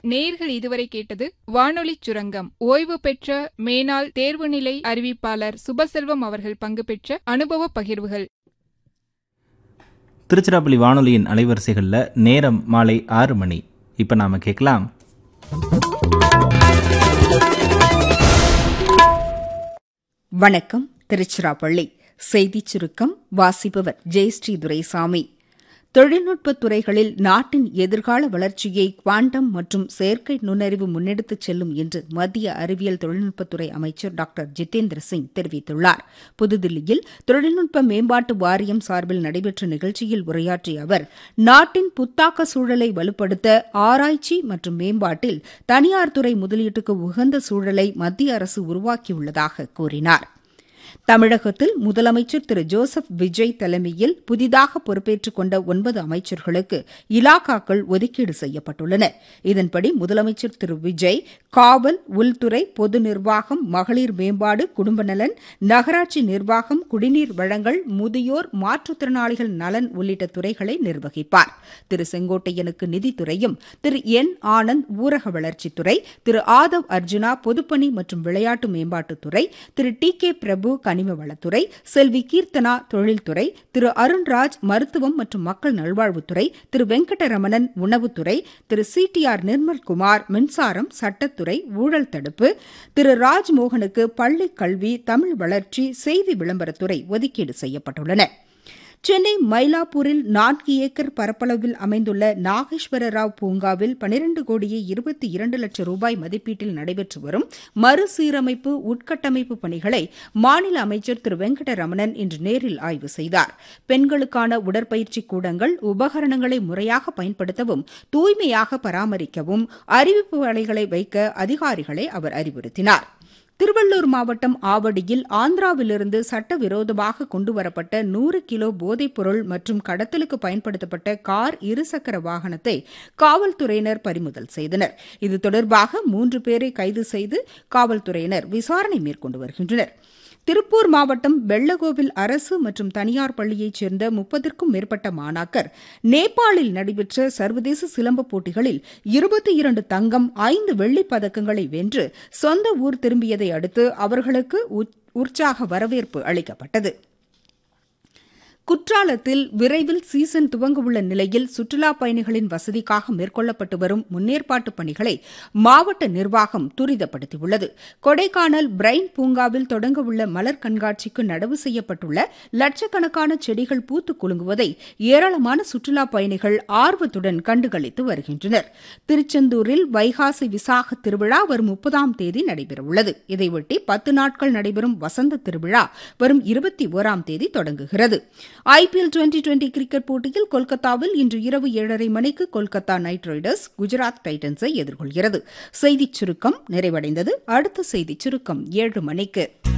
நேர்கள் இதுவரை கேட்டது வானொலி சுரங்கம் ஓய்வு பெற்ற மேனாள் தேர்வுநிலை அறிவிப்பாளர் சுபசெல்வம் அவர்கள் பங்கு பெற்ற அனுபவ பகிர்வுகள் திருச்சிராப்பள்ளி வானொலியின் அலைவரிசைகளில் நேரம் மாலை ஆறு மணி இப்போ நாம கேட்கலாம் வணக்கம் திருச்சிராப்பள்ளி செய்திச் சுருக்கம் வாசிப்பவர் ஜெயஸ்ரீ துரைசாமி தொழில்நுட்பத் துறைகளில் நாட்டின் எதிர்கால வளர்ச்சியை குவாண்டம் மற்றும் செயற்கை நுண்ணறிவு முன்னெடுத்துச் செல்லும் என்று மத்திய அறிவியல் தொழில்நுட்பத்துறை அமைச்சர் டாக்டர் ஜிதேந்திர சிங் தெரிவித்துள்ளார் புதுதில்லியில் தொழில்நுட்ப மேம்பாட்டு வாரியம் சார்பில் நடைபெற்ற நிகழ்ச்சியில் உரையாற்றிய அவர் நாட்டின் புத்தாக்க சூழலை வலுப்படுத்த ஆராய்ச்சி மற்றும் மேம்பாட்டில் தனியார் துறை முதலீட்டுக்கு உகந்த சூழலை மத்திய அரசு உருவாக்கியுள்ளதாக கூறினார் தமிழகத்தில் முதலமைச்சர் திரு ஜோசப் விஜய் தலைமையில் புதிதாக பொறுப்பேற்றுக் கொண்ட ஒன்பது அமைச்சர்களுக்கு இலாக்காக்கள் ஒதுக்கீடு செய்யப்பட்டுள்ளன இதன்படி முதலமைச்சர் திரு விஜய் காவல் உள்துறை பொது நிர்வாகம் மகளிர் மேம்பாடு குடும்ப நலன் நகராட்சி நிர்வாகம் குடிநீர் வழங்கல் முதியோர் மாற்றுத்திறனாளிகள் நலன் உள்ளிட்ட துறைகளை நிர்வகிப்பார் திரு செங்கோட்டையனுக்கு நிதித்துறையும் திரு என் ஆனந்த் ஊரக வளர்ச்சித்துறை திரு ஆதவ் அர்ஜுனா பொதுப்பணி மற்றும் விளையாட்டு மேம்பாட்டுத்துறை திரு டி கே பிரபு கனிம வளத்துறை செல்வி கீர்த்தனா தொழில்துறை திரு அருண்ராஜ் மருத்துவம் மற்றும் மக்கள் நல்வாழ்வுத்துறை திரு வெங்கடரமணன் உணவுத்துறை Thiru C T R Nirmalkumar மின்சாரம் சட்டத்துறை ஊழல் தடுப்பு திரு ராஜ்மோகனுக்கு பள்ளிக் கல்வி தமிழ் வளர்ச்சி செய்தி விளம்பரத்துறை ஒதுக்கீடு செய்யப்பட்டுள்ளன சென்னை மயிலாப்பூரில் நான்கு ஏக்கர் பரப்பளவில் அமைந்துள்ள நாகேஸ்வர ராவ் பூங்காவில் பனிரண்டு கோடியே இருபத்தி இரண்டு லட்சம் ரூபாய் மதிப்பீட்டில் நடைபெற்று வரும் மறுசீரமைப்பு உட்கட்டமைப்பு பணிகளை மாநில அமைச்சர் திரு வெங்கடரமணன் இன்று நேரில் ஆய்வு செய்தார் பெண்களுக்கான உடற்பயிற்சி கூடங்கள் உபகரணங்களை முறையாக பயன்படுத்தவும் தூய்மையாக பராமரிக்கவும் அறிவிப்பு வலைகளை வைக்க அதிகாரிகளை அவர் அறிவுறுத்தினார் திருவள்ளூர் மாவட்டம் ஆவடியில் ஆந்திராவிலிருந்து சட்டவிரோதமாக கொண்டுவரப்பட்ட நூறு கிலோ போதைப்பொருள் மற்றும் கடத்தலுக்கு பயன்படுத்தப்பட்ட கார் இருசக்கர வாகனத்தை காவல்துறையினர் பறிமுதல் செய்தனர் இது தொடர்பாக மூன்று பேரை கைது செய்து காவல்துறையினர் விசாரணை மேற்கொண்டு வருகின்றனர் திருப்பூர் மாவட்டம் வெள்ளகோவில் அரசு மற்றும் தனியார் பள்ளியைச் சேர்ந்த முப்பதற்கும் மேற்பட்ட மாணாக்கர் நேபாளில் நடைபெற்ற சர்வதேச சிலம்ப போட்டிகளில் இருபத்தி இரண்டு தங்கம் ஐந்து வெள்ளிப் பதக்கங்களை வென்று சொந்த ஊர் திரும்பியதை அடுத்து அவர்களுக்கு உற்சாக வரவேற்பு அளிக்கப்பட்டது குற்றாலத்தில் விரைவில் சீசன் துவங்கவுள்ள நிலையில் சுற்றுலாப் பயணிகளின் வசதிக்காக மேற்கொள்ளப்பட்டு வரும் முன்னேற்பாட்டு பணிகளை மாவட்ட நிர்வாகம் துரிதப்படுத்தியுள்ளது கொடைக்கானல் பிரைன் பூங்காவில் தொடங்கவுள்ள மலர் கண்காட்சிக்கு நடவு செய்யப்பட்டுள்ள லட்சக்கணக்கான செடிகள் பூத்து குலுங்குவதை ஏராளமான சுற்றுலாப் பயணிகள் ஆர்வத்துடன் கண்டுகளித்து வருகின்றனர் திருச்செந்தூரில் வைகாசி விசாக திருவிழா வரும் முப்பதாம் தேதி நடைபெறவுள்ளது இதையொட்டி பத்து நாட்கள் நடைபெறும் வசந்த திருவிழா வரும் இருபத்தி ஓராம் தேதி தொடங்குகிறது ஐபிஎல் டுவெண்டி டுவெண்டி கிரிக்கெட் போட்டியில் கொல்கத்தாவில் இன்று இரவு ஏழரை மணிக்கு கொல்கத்தா நைட் ரைடர்ஸ் குஜராத் டைட்டன்ஸை எதிர்கொள்கிறது செய்திச் சுருக்கம் நிறைவடைந்தது அடுத்த செய்திச் சுருக்கம் ஏழு மணிக்கு